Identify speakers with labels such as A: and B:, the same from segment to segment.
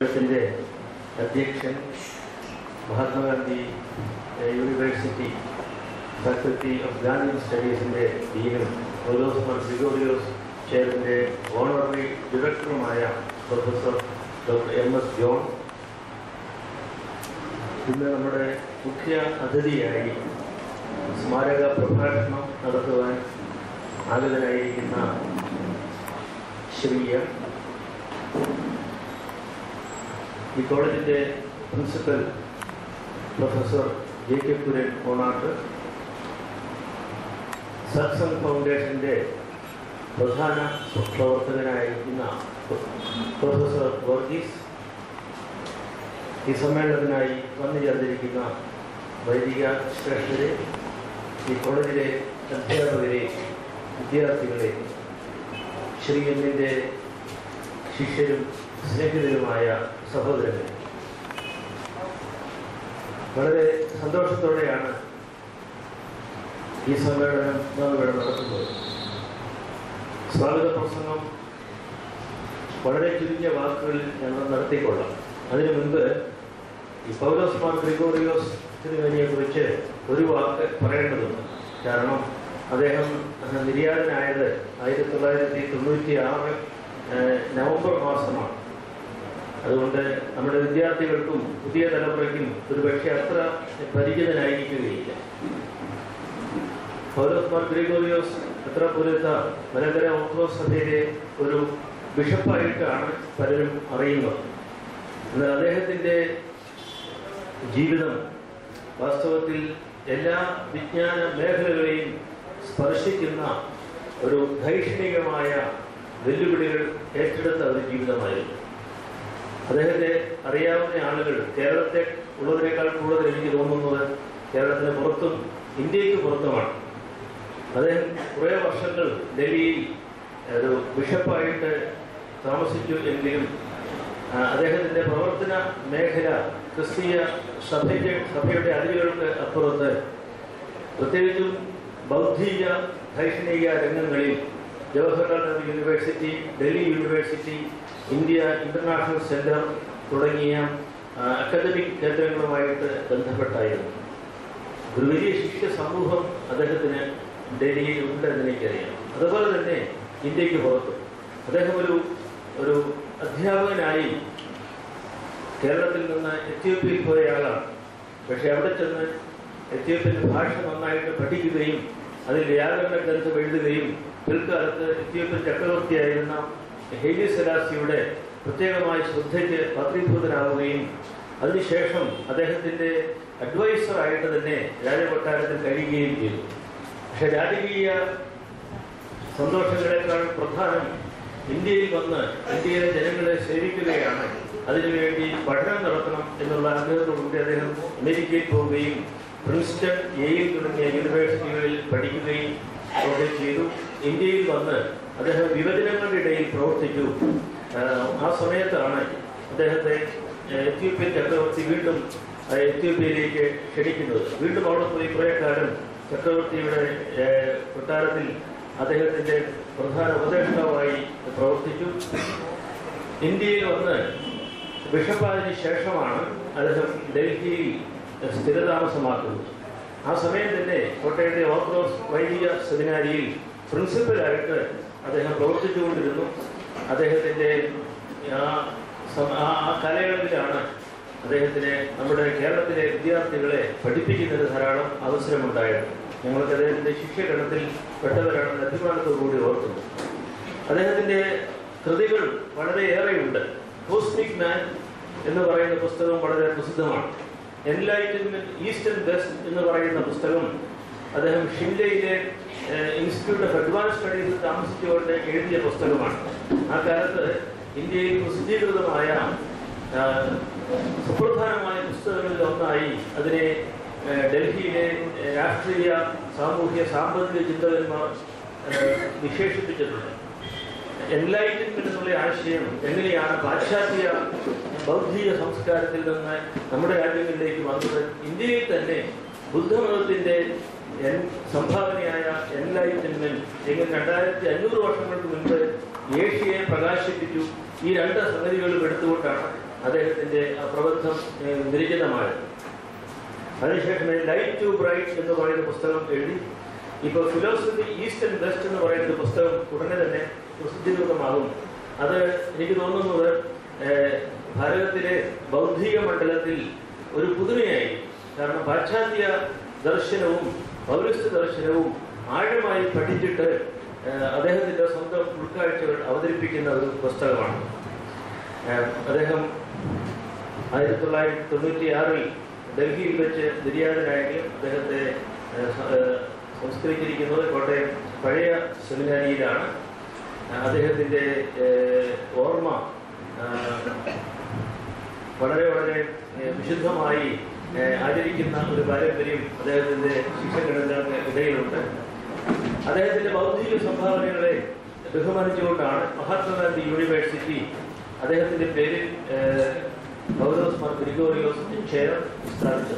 A: ത്തിന്റെ അധ്യക്ഷൻ മഹാത്മാഗാന്ധി ഏഹ്, യൂണിവേഴ്സിറ്റി ഫാക്കൽറ്റി ഓഫ് ഗാന്ധി സ്റ്റഡീസിന്റെ ഡീനും ഓലോസ് മാർ ഗ്രിഗോറിയോസ് ചെയറിന്റെ ഓണററി ഡയറക്ടറുമായ professor doctor M S John ഇന്ന് നമ്മുടെ മുഖ്യ അതിഥിയായി സ്മാരക പ്രഭാഷണം നടത്തുവാൻ ആഗതനായിരിക്കുന്ന ശ്രീ എം ഈ കോളേജിന്റെ principal professor J K Kuran Konat Satsang ഫൗണ്ടേഷന്റെ പ്രധാന പ്രവർത്തകനായിരിക്കുന്ന പ്രൊഫസർ വർഗീസ് ഈ സമ്മേളനത്തിനായി വന്നു ചേർന്നിരിക്കുന്ന വൈദിക ശ്രേഷ്ഠരെ ഈ കോളേജിലെ അധ്യാപകരെ വിദ്യാർത്ഥികളെ ശ്രീ എമ്മിൻ്റെ ശിഷ്യരും സ്നേഹിതരുമായ സഹോദരങ്ങൾ വളരെ സന്തോഷത്തോടെയാണ് ഈ സമ്മേളനം നാം ഇവിടെ നടത്തുന്നത് സ്വാഗത പ്രസംഗം വളരെ ചുരുങ്ങിയ വാക്കുകളിൽ ഞങ്ങൾ നടത്തിക്കൊള്ളാം അതിനു മുൻപ് ഈ പൗലോസ് മാർ ഗ്രിഗോറിയോസ് തിരുമേനിയെ കുറിച്ച് ഒരു വാക്ക് പറയേണ്ടതുണ്ട് കാരണം അദ്ദേഹം നിര്യാതനായത് ആയിരത്തി തൊള്ളായിരത്തി തൊണ്ണൂറ്റി ആറ് നവംബർ മാസമാണ് അതുകൊണ്ട് നമ്മുടെ വിദ്യാർത്ഥികൾക്കും പുതിയ തലമുറയ്ക്കും ഒരുപക്ഷെ അത്ര പരിചിതനായിരിക്കുകയില്ല പൗലോസ് മാർ ഗ്രിഗോറിയോസ് എത്ര പുരത്ത മലങ്കര ഓർത്തഡോക്സ് സഭയിലെ ഒരു ബിഷപ്പായിട്ടാണ് പലരും അറിയുന്നത് എന്നാൽ അദ്ദേഹത്തിൻ്റെ ജീവിതം വാസ്തവത്തിൽ എല്ലാ വിജ്ഞാന മേഖലകളെയും സ്പർശിക്കുന്ന ഒരു ധൈഷണികമായ വെല്ലുവിളികൾ ഏറ്റെടുത്ത ഒരു ജീവിതമായിരുന്നു അദ്ദേഹത്തെ അറിയാവുന്ന ആളുകൾ കേരളത്തെ ഉള്ളതിനേക്കാൾ കൂടുതൽ എനിക്ക് തോന്നുന്നത് കേരളത്തിന് പുറത്തും ഇന്ത്യക്ക് പുറത്തുമാണ് അദ്ദേഹം കുറേ വർഷങ്ങൾ ഡൽഹിയിൽ ഒരു ബിഷപ്പായിട്ട് താമസിച്ചു എങ്കിലും ആ, അദ്ദേഹത്തിന്റെ പ്രവർത്തന മേഖല ക്രിസ്തീയ സഭയ്ക്ക് സഭയുടെ അതിരുകൾക്ക് അപ്പുറത്ത് പ്രത്യേകിച്ചും ബൗദ്ധിക ധൈഷണിക രംഗങ്ങളിൽ Jawaharlal Nehru university Delhi university India international centre തുടങ്ങിയ ആ, അക്കാദമിക് കേന്ദ്രങ്ങളുമായിട്ട് ബന്ധപ്പെട്ടായിരുന്നു ഒരു വലിയ ശിഷ്യ സമൂഹം അദ്ദേഹത്തിന് ഡൽഹിയിൽ ഉണ്ടെന്ന് എനിക്കറിയാം അതുപോലെ തന്നെ ഇന്ത്യക്ക് പുറത്ത് അദ്ദേഹം ഒരു ഒരു അധ്യാപകനായി കേരളത്തിൽ നിന്ന് എത്യോപ്യയിൽ പോയ ആളാണ് പക്ഷെ അവിടെ ചെന്ന് എത്യോപ്യൻ ഭാഷ നന്നായിട്ട് പഠിക്കുകയും അതിൽ വ്യാകരണ ഗ്രന്ഥം എഴുതുകയും പിൽക്കാലത്ത് എത്യോപ്യൻ ചക്രവർത്തിയായിരുന്ന ഹെയ്ലി സലാസിയുടെ പ്രത്യേകമായ ശ്രദ്ധയ്ക്ക് പത്രീഭൂതനാവുകയും അതിനുശേഷം അദ്ദേഹത്തിന്റെ അഡ്വൈസറായിട്ട് തന്നെ രാജകൊട്ടാരത്തിൽ കഴിയുകയും ചെയ്തു പക്ഷെ രാജകീയ സന്തോഷങ്ങളെക്കാൾ പ്രധാനം ഇന്ത്യയിൽ വന്ന് ഇന്ത്യയിലെ ജനങ്ങളെ സേവിക്കുകയാണ് അതിനുവേണ്ടി പഠനം നടത്തണം എന്നുള്ള ആഗ്രഹത്തോടുകൂടി അദ്ദേഹം അമേരിക്കയിൽ പോവുകയും പ്രിൻസ്റ്റൺ യെയിൽ തുടങ്ങിയ യൂണിവേഴ്സിറ്റികളിൽ പഠിക്കുകയും ഒക്കെ ചെയ്തു ഇന്ത്യയിൽ വന്ന് അദ്ദേഹം വിഭജനങ്ങളുടെ ഇടയിൽ പ്രവർത്തിച്ചു ആഹ് ആ സമയത്താണ് അദ്ദേഹത്തെ ഏഹ് എത്യോപ്യൻ ചക്രവർത്തി വീണ്ടും ആ എത്യോപ്യയിലേക്ക് ക്ഷണിക്കുന്നത് വീണ്ടും അവിടെ പോയി കുറേ കാലം ചക്രവർത്തിയുടെ ഏഹ് കൊട്ടാരത്തിൽ അദ്ദേഹത്തിന്റെ പ്രധാന ഉപദേഷ്ടാവായി പ്രവർത്തിച്ചു ഇന്ത്യയിൽ വന്ന് ബിഷപ്പായതിനു ശേഷമാണ് അദ്ദേഹം ഡൽഹിയിൽ സ്ഥിരതാമസമാക്കുന്നത് ആ സമയം തന്നെ കോട്ടയത്തെ ഓർത്തഡോക്സ് വൈദിക സെമിനാരിയിൽ പ്രിൻസിപ്പലായിട്ട് അദ്ദേഹം പ്രവർത്തിച്ചുകൊണ്ടിരുന്നു അദ്ദേഹത്തിന്റെ ആ സമ- ആ- ആ കാലയളവിലാണ് അദ്ദേഹത്തിന് നമ്മുടെ കേരളത്തിലെ വിദ്യാർത്ഥികളെ പഠിപ്പിക്കുന്നതിന് ധാരാളം അവസരമുണ്ടായത് ഞങ്ങൾക്ക് അദ്ദേഹത്തിന്റെ ശിഷ്യഗണത്തിൽ പെട്ടവരാണെന്ന് അഭിമാനത്തോടുകൂടി ഓർക്കുന്നു അദ്ദേഹത്തിന്റെ കൃതികൾ വളരെയേറെയുണ്ട് കോസ്മിക് മാൻ എന്ന് പറയുന്ന പുസ്തകം വളരെ പ്രസിദ്ധമാണ് എൻലൈറ്റൻമെന്റ് ഈസ്റ്റ് ആൻഡ് വെസ്റ്റ് എന്ന് പറയുന്ന പുസ്തകം അദ്ദേഹം ഷിംലയിലെ ഇൻസ്റ്റിറ്റ്യൂട്ട് ഓഫ് അഡ്വാൻസ് സ്റ്റഡീസിൽ താമസിച്ചുകൊണ്ട് എഴുതിയ പുസ്തകമാണ് ആ കാലത്ത് ഇന്ത്യയിൽ പ്രസിദ്ധീകൃതമായ ആ, സുപ്രധാനമായ പുസ്തകങ്ങളിൽ ഒന്നായി അതിനെ ആ, ഡൽഹിയിലെ ആ, രാഷ്ട്രീയ സാമൂഹ്യ സാമ്പത്തിക ചിന്തകന്മാർ ആ, വിശേഷിപ്പിച്ചിട്ടുണ്ട് എൻലൈറ്റൻമെന്റ് എന്നുള്ള ആശയം എങ്ങനെയാണ് പാശ്ചാത്യ ബൗദ്ധിക സംസ്കാരത്തിൽ നിന്ന് നമ്മുടെ രാജ്യങ്ങളിലേക്ക് വന്നത് ഇന്ത്യയിൽ തന്നെ ബുദ്ധമതത്തിന്റെ എൻ- സംഭാവനയായ എൻലൈറ്റൻമെന്റ് എങ്ങനെ രണ്ടായിരത്തി അഞ്ഞൂറ് വർഷങ്ങൾക്ക് മുൻപ് ഏഷ്യയെ പ്രകാശിപ്പിച്ചു ഈ രണ്ട് സംഗതികളും എടുത്തുകൊണ്ടാണ് അദ്ദേഹത്തിന്റെ ആ പ്രബന്ധം ഏഹ്, വിരചിതമായത് അതിനുശേഷം ലൈറ്റ് ടു ബ്രൈറ്റ് എന്ന് പറയുന്ന പുസ്തകം എഴുതി ഇപ്പൊ ഫിലോസഫി ഈസ്റ്റ് ആൻഡ് വെസ്റ്റ് എന്ന് പറയുന്ന പുസ്തകം ഉടനെ തന്നെ പ്രസിദ്ധീകൃതമാകും അത് എനിക്ക് തോന്നുന്നത് ഏഹ്, ഭാരതത്തിലെ ബൗദ്ധിക മണ്ഡലത്തിൽ ഒരു പുതുമയായി കാരണം പാശ്ചാത്യ ദർശനവും പൗരസ്ത്യ ദർശനവും ആഴമായി പഠിച്ചിട്ട് ഏഹ്, അദ്ദേഹത്തിന്റെ സ്വന്തം ഉൾക്കാഴ്ചകൾ അവതരിപ്പിക്കുന്ന ഒരു പുസ്തകമാണ് ഏഹ്, അദ്ദേഹം ആയിരത്തി തൊള്ളായിരത്തി തൊണ്ണൂറ്റി ആറിൽ ഡൽഹിയിൽ വെച്ച് നിര്യാതനായെങ്കിലും അദ്ദേഹത്തെ ഏഹ്, സ- ഏഹ്, സംസ്കരിച്ചിരിക്കുന്നത് കോട്ടയം പഴയ സെമിനാരിയിലാണ് ഏഹ്, അദ്ദേഹത്തിന്റെ ഏഹ്, ഓർമ്മ ഏഹ്, വളരെ വളരെ ഏഹ്, വിശുദ്ധമായി ഏഹ്, ആചരിക്കുന്ന ഒരു പാരമ്പര്യം അദ്ദേഹത്തിന്റെ ശിക്ഷകൾക്ക് ഇടയിലുണ്ട് അദ്ദേഹത്തിന്റെ ബൗദ്ധിക സംഭാവനകളെ ബഹുമാനിച്ചുകൊണ്ടാണ് മഹാത്മാഗാന്ധി യൂണിവേഴ്സിറ്റി അദ്ദേഹത്തിന്റെ പേരിൽ ഏഹ്, പൗലോസ് മാർ ഗ്രിഗോറിയോസ് ചെയർ സ്ഥാപിച്ചത്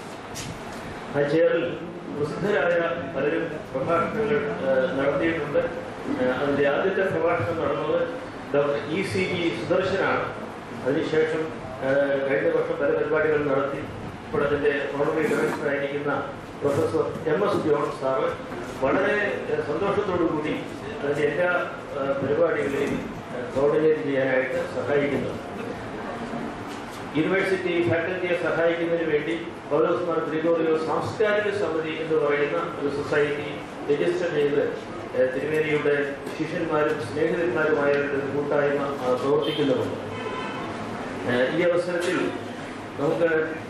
A: ആ ചെയറിൽ പ്രസിദ്ധരായ പലരും പ്രഭാഷണങ്ങൾ ഏഹ്, നടത്തിയിട്ടുണ്ട് ഏഹ്, അതിന്റെ ആദ്യത്തെ പ്രഭാഷണം നടന്നത് ഡോക്ടർ ഇ സി ജി സുദർശനാണ് അതിനുശേഷം ഏഹ്, കഴിഞ്ഞ വർഷം പല പരിപാടികൾ നടത്തി ഇപ്പോൾ അതിന്റെ ഓണറി ഡയറക്ടറായിരിക്കുന്ന professor M S John sir വളരെ ഏഹ്, സന്തോഷത്തോടു കൂടി അതിന്റെ എല്ലാ ഏഹ്, പരിപാടികളെയും കോർഡിനേറ്റ് ചെയ്യാനായിട്ട് സഹായിക്കുന്നു യൂണിവേഴ്സിറ്റി ഫാക്കൽറ്റിയെ സഹായിക്കുന്നതിന് വേണ്ടി പൗലോസ് മാർ ഗ്രിഗോറിയോ സാംസ്കാരിക സമിതി എന്ന് പറയുന്ന ഒരു സൊസൈറ്റി രജിസ്റ്റർ ചെയ്ത് ഏഹ്, തിരുമേനിയുടെ ശിഷ്യന്മാരും സ്നേഹിതന്മാരുമായവരുടെ ഒരു കൂട്ടായ്മ ആ, പ്രവർത്തിക്കുന്നുമുണ്ട് ഏഹ്, ഈ അവസരത്തിൽ നമുക്ക്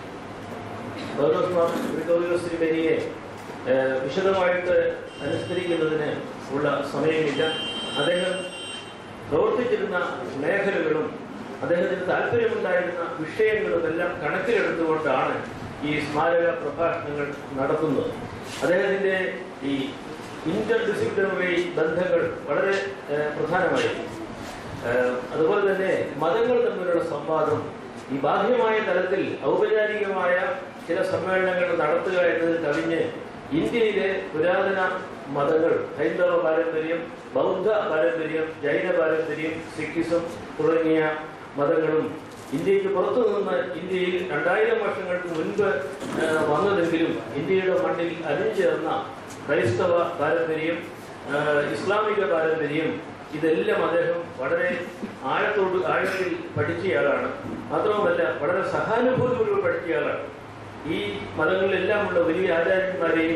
A: പൗലോസ് മാർ ഗ്രിഗോറിയോ തിരുമേനിയെ ഏഹ്, വിശദമായിട്ട് അനുസ്മരിക്കുന്നതിന് ഉള്ള സമയമില്ല അദ്ദേഹം പ്രവർത്തിച്ചിരുന്ന മേഖലകളും അദ്ദേഹത്തിന് താല്പര്യമുണ്ടായിരുന്ന വിഷയങ്ങളും എല്ലാം കണക്കിലെടുത്തുകൊണ്ടാണ് ഈ സ്മാരക പ്രഭാഷണങ്ങൾ നടത്തുന്നത് അദ്ദേഹത്തിന്റെ ഈ ഇന്റർ ഡിസിപ്ലിനറി ബന്ധങ്ങൾ വളരെ ഏഹ്, പ്രധാനമായിരുന്നു ഏഹ്, അതുപോലെ തന്നെ മതങ്ങൾ തമ്മിലുള്ള സംവാദം ഈ ബാഹ്യമായ തലത്തിൽ ഔപചാരികമായ ചില സമ്മേളനങ്ങൾ നടത്തുക എന്നതിൽ കവിഞ്ഞ് ഇന്ത്യയിലെ പുരാതന മതങ്ങൾ ഹൈന്ദവ പാരമ്പര്യം ബൗദ്ധ പാരമ്പര്യം ജൈന പാരമ്പര്യം സിഖിസം തുടങ്ങിയ മതങ്ങളും ഇന്ത്യക്ക് പുറത്തു നിന്ന് ഇന്ത്യയിൽ രണ്ടായിരം വർഷങ്ങൾക്ക് മുൻപ് ആ, വന്നതെങ്കിലും ഇന്ത്യയുടെ മണ്ണിൽ അലിഞ്ഞേർന്ന ക്രൈസ്തവ പാരമ്പര്യം ആ, ഇസ്ലാമിക പാരമ്പര്യം ഇതെല്ലാം അദ്ദേഹം വളരെ ആഴത്തോട് ആഴത്തിൽ പഠിച്ചയാളാണ് മാത്രവുമല്ല വളരെ സഹാനുഭൂതിയോട് പഠിച്ചയാളാണ് ഈ മതങ്ങളിലെല്ലാമുള്ള വലിയ ആചാര്യന്മാരെയും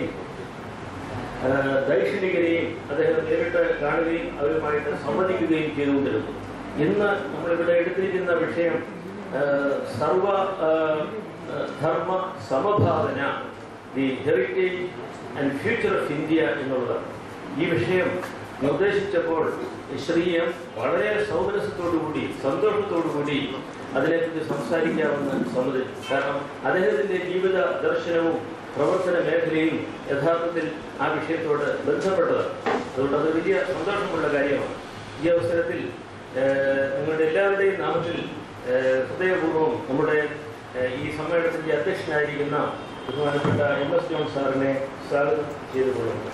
A: ആ, ദൈക്ഷണികരെയും അദ്ദേഹം നേരിട്ട് കാണുകയും അവരുമായിട്ട് സംവദിക്കുകയും ചെയ്തുകൊണ്ടിരുന്നു ഇന്ന് നമ്മളിവിടെ എടുത്തിരിക്കുന്ന വിഷയം ആ, സർവ ആ, ആ, ധർമ്മ സമഭാവന the heritage and future of India എന്നുള്ളതാണ് ഈ വിഷയം നിർദ്ദേശിച്ചപ്പോൾ ശ്രീ എം വളരെ സൗമനസ്യത്തോടുകൂടി സന്തോഷത്തോടുകൂടി അതിനെക്കുറിച്ച് സംസാരിക്കാമെന്ന് സമ്മതിച്ചു കാരണം അദ്ദേഹത്തിന്റെ ജീവിത ദർശനവും പ്രവർത്തന മേഖലയും യഥാർത്ഥത്തിൽ ആ വിഷയത്തോട് ബന്ധപ്പെട്ടതാണ് അതുകൊണ്ട് അത് വലിയ സന്തോഷമുള്ള കാര്യമാണ് ഈ അവസരത്തിൽ ഏഹ്, നിങ്ങളുടെ എല്ലാവരുടെയും നാമത്തിൽ ഏഹ്, ഹൃദയപൂർവ്വം നമ്മുടെ ഏഹ്, ഈ സമ്മേളനത്തിന്റെ അധ്യക്ഷനായിരിക്കുന്ന ബഹുമാനപ്പെട്ട എം എസ് ജോൺ സാറിനെ സ്വാഗതം ചെയ്തുകൊള്ളുന്നു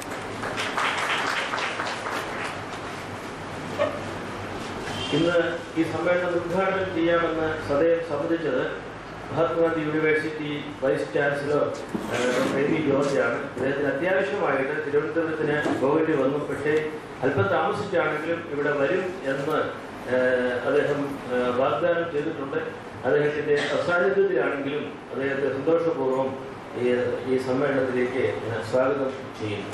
A: ഇന്ന് ഈ സമ്മേളനം ഉദ്ഘാടനം ചെയ്യാമെന്ന് സദയം സമ്മതിച്ചത് മഹാത്മാഗാന്ധി യൂണിവേഴ്സിറ്റി വൈസ് ചാൻസലർ ഏഹ്, ഡോക്ടർ എ വി ജോർജാണ് അദ്ദേഹത്തിന് അത്യാവശ്യമായിട്ട് തിരുവനന്തപുരത്തിന് പോകേണ്ടി വന്നു പക്ഷേ അല്പം താമസിച്ചാണെങ്കിലും ഇവിടെ വരും എന്ന് ഏഹ്, അദ്ദേഹം ഏഹ്, വാഗ്ദാനം ചെയ്തിട്ടുണ്ട് അദ്ദേഹത്തിന്റെ അസാന്നിധ്യത്തിലാണെങ്കിലും അദ്ദേഹത്തെ സന്തോഷപൂർവ്വം ഈ ഈ സമ്മേളനത്തിലേക്ക് ഞാൻ സ്വാഗതം ചെയ്യുന്നു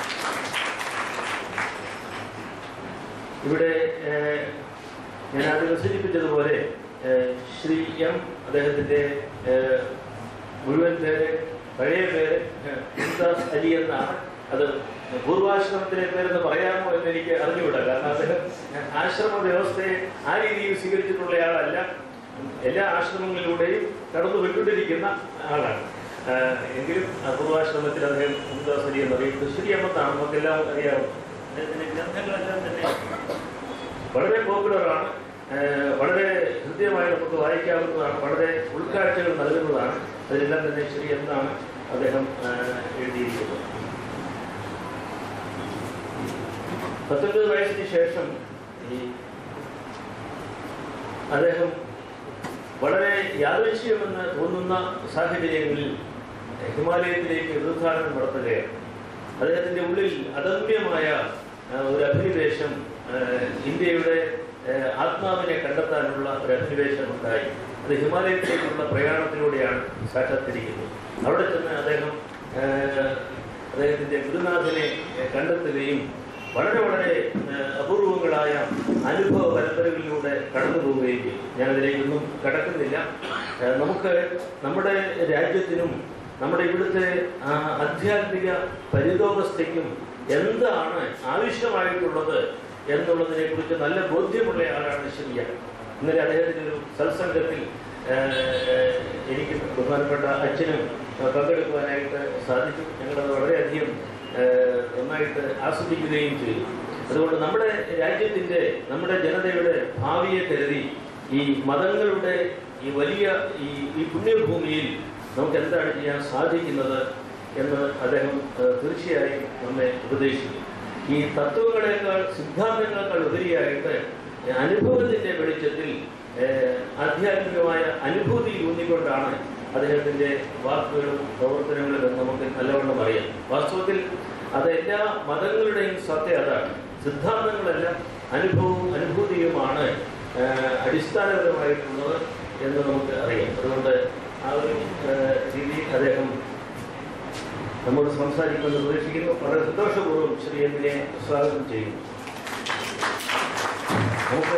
A: ഇവിടെ ഏഹ്, ഞാൻ ആദ്യം സൂചിപ്പിച്ചതുപോലെ ഏഹ്, ശ്രീ എം അദ്ദേഹത്തിന്റെ ഏഹ്, മുഴുവൻ പേര് പഴയ പേര് ഏഹ്, മുംതാസ് അലി എന്നാണ് അത് പൂർവാശ്രമത്തിലെ പേരെന്ന് പറയാമോ എന്ന് എനിക്ക് അറിഞ്ഞുകൂടാ കാരണം അദ്ദേഹം ആശ്രമ വ്യവസ്ഥയെ ആ രീതിയിൽ സ്വീകരിച്ചിട്ടുള്ള ആളല്ല എല്ലാ ആശ്രമങ്ങളിലൂടെയും കടന്നു പോയിക്കൊണ്ടിരിക്കുന്ന ആളാണ് ആഹ്, എങ്കിലും ആ പൂർവാശ്രമത്തിൽ അദ്ദേഹം മുംതാസ് അലി എന്ന് അറിയപ്പെടുന്നു ശ്രീ എമ്മെന്നാണ് നമുക്കെല്ലാം അറിയാവും അദ്ദേഹത്തിന്റെ ഗ്രന്ഥങ്ങളെല്ലാം തന്നെ വളരെ പോപ്പുലറാണ് ഏഹ് വളരെ ഹൃദ്യമായി നമുക്ക് വായിക്കാവുന്നതാണ് വളരെ ഉൾക്കാഴ്ചകൾ നൽകുന്നതാണ് അതിലെല്ലാം തന്നെ ശരി എന്നാണ് അദ്ദേഹം ഏഹ് എഴുതിയിരിക്കുന്നത് പത്തൊൻപത് വയസ്സിന് ശേഷം ഈ അദ്ദേഹം വളരെ യാദൃശ്യമെന്ന് തോന്നുന്ന സാഹചര്യങ്ങളിൽ ഹിമാലയത്തിലേക്ക് തീർത്ഥാടനം നടത്തുകയാണ് അദ്ദേഹത്തിന്റെ ഉള്ളിൽ അദമ്യമായ ആ, ഒരു അഭിനിവേശം ആ, ഇന്ത്യയുടെ ആ, ആത്മാവിനെ കണ്ടെത്താനുള്ള ഒരു അഭിനിവേശം ഉണ്ടായി അത് ഹിമാലയത്തിലേക്കുള്ള പ്രയാണത്തിലൂടെയാണ് സാക്ഷാത്കരിക്കുന്നത് അവിടെ ചെന്ന് അദ്ദേഹം ആ, അദ്ദേഹത്തിന്റെ ഗുരുനാഥനെ ആ, കണ്ടെത്തുകയും വളരെ വളരെ ആ, അപൂർവങ്ങളായ അനുഭവ പരമ്പരകളിലൂടെ കടന്നു പോവുകയും ചെയ്യും ഞാനതിലേക്കൊന്നും കടക്കുന്നില്ല ആ, നമുക്ക് നമ്മുടെ രാജ്യത്തിനും നമ്മുടെ ഇവിടുത്തെ ആ, ആധ്യാത്മിക പരിതോവസ്ഥയ്ക്കും എന്താണ് ആവശ്യമായിട്ടുള്ളത് എന്നുള്ളതിനെ കുറിച്ച് നല്ല ബോധ്യമുള്ള ആളാണ് ശരിയ ഇന്നലെ അദ്ദേഹത്തിന്റെ ഒരു സത്സംഗത്തിൽ ആ, എനിക്ക് ബഹുമാനപ്പെട്ട അച്ഛനും ആ, പങ്കെടുക്കുവാനായിട്ട് സാധിച്ചു ഞങ്ങളത് വളരെയധികം ആ, നന്നായിട്ട് ആസ്വദിക്കുകയും ചെയ്തു അതുകൊണ്ട് നമ്മുടെ രാജ്യത്തിന്റെ നമ്മുടെ ജനതയുടെ ഭാവിയെ കരുതി ഈ മതങ്ങളുടെ ഈ വലിയ ഈ ഈ പുണ്യഭൂമിയിൽ നമുക്ക് എന്താണ് ചെയ്യാൻ സാധിക്കുന്നത് എന്ന് അദ്ദേഹം ഏഹ്, തീർച്ചയായും നമ്മെ ഉപദേശിക്കും ഈ തത്വങ്ങളെക്കാൾ സിദ്ധാന്തങ്ങളെക്കാൾ ഉപരിയായിട്ട് അനുഭവത്തിന്റെ വെളിച്ചത്തിൽ ഏഹ്, ആധ്യാത്മികമായ അനുഭൂതി ഊന്നിക്കൊണ്ടാണ് അദ്ദേഹത്തിന്റെ വാക്കുകളും പ്രവർത്തനങ്ങളും എന്ന് നമുക്ക് നല്ലവണ്ണം അറിയാം വാസ്തവത്തിൽ അത് എല്ലാ മതങ്ങളുടെയും സത്യം അതാണ് സിദ്ധാന്തങ്ങളെല്ലാം അനുഭവവും അനുഭൂതിയുമാണ് ഏഹ്, അടിസ്ഥാനപരമായിട്ടുള്ളത് എന്ന് നമുക്ക് അറിയാം അതുകൊണ്ട് ആ ഒരു ഏഹ്, രീതിയിൽ അദ്ദേഹം നമ്മോട് സംസാരിക്കുമെന്ന് പ്രതീക്ഷിക്കുന്നു വളരെ സന്തോഷപൂർവ്വം ശ്രീ എമ്മിനെ സ്വാഗതം ചെയ്യുന്നു നമുക്ക്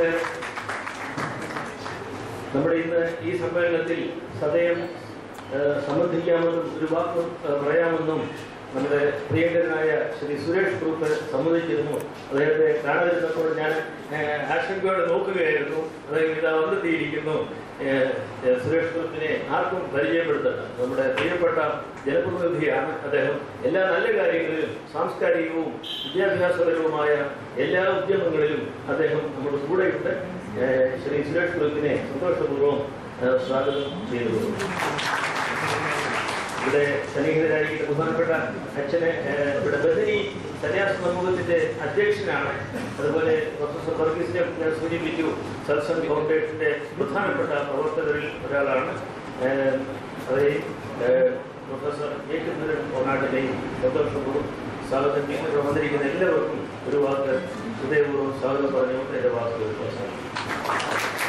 A: നമ്മുടെ ഇന്ന് ഈ സമ്മേളനത്തിൽ സദയം ഏഹ്, സംബന്ധിക്കാമെന്നും ഒരു വാക്ക് ഏഹ്, പറയാമെന്നും നമ്മുടെ പ്രിയങ്കരനായ ശ്രീ സുരേഷ് ഗ്രൂപ്പ് സമ്മതിച്ചിരുന്നു അദ്ദേഹത്തെ കാണാതിരുന്നപ്പോൾ ഞാൻ ഏഹ്, ആശങ്കയോടെ നോക്കുകയായിരുന്നു അദ്ദേഹം ഇതാ വന്നെത്തിയിരിക്കുന്നു ഏഹ്, ഏഹ്, സുരേഷ് ഗ്രൂപ്പിനെ ആർക്കും പരിചയപ്പെടുത്തണം നമ്മുടെ പ്രിയപ്പെട്ട ജനപ്രതിനിധിയാണ് അദ്ദേഹം എല്ലാ നല്ല കാര്യങ്ങളിലും സാംസ്കാരികവും വിദ്യാഭ്യാസപരവുമായ എല്ലാ ഉദ്യമങ്ങളിലും അദ്ദേഹം നമ്മുടെ കൂടെയുണ്ട് ഏഹ്, ശ്രീ സുരേഷ് ഗ്രൂപ്പിനെ സന്തോഷപൂർവ്വം ഏഹ്, സ്വാഗതം ചെയ്തു ഇവിടെ സന്നിഹിതരായിരിക്കുന്ന ബഹുമാനപ്പെട്ട അച്ഛനെ ഏഹ്, ഇവിടെ ബദനി സന്യാസ സമൂഹത്തിന്റെ അധ്യക്ഷനാണ് അതുപോലെ പ്രൊഫസർ വർഗീസിനെ ഞാൻ സൂചിപ്പിച്ചു സത്സംഗ് ഫൗണ്ടേഷന്റെ പ്രധാനപ്പെട്ട പ്രവർത്തകരിൽ ഒരാളാണ് ഏഹ്, അതേ ഏഹ്, പ്രൊഫസർ ഏകന്ദ്രൻ കൊണാട്ടിനെയും സന്തോഷപൂർവ്വം സ്വാഗതം ചെയ്യുന്നു ഇവിടെ വന്നിരിക്കുന്ന എല്ലാവർക്കും ഒരു വാക്ക് ഹൃദയപൂർവ്വം സ്വാഗതം പറഞ്ഞുകൊണ്ട് എന്റെ വാക്കുകൾ അവസാനിക്കും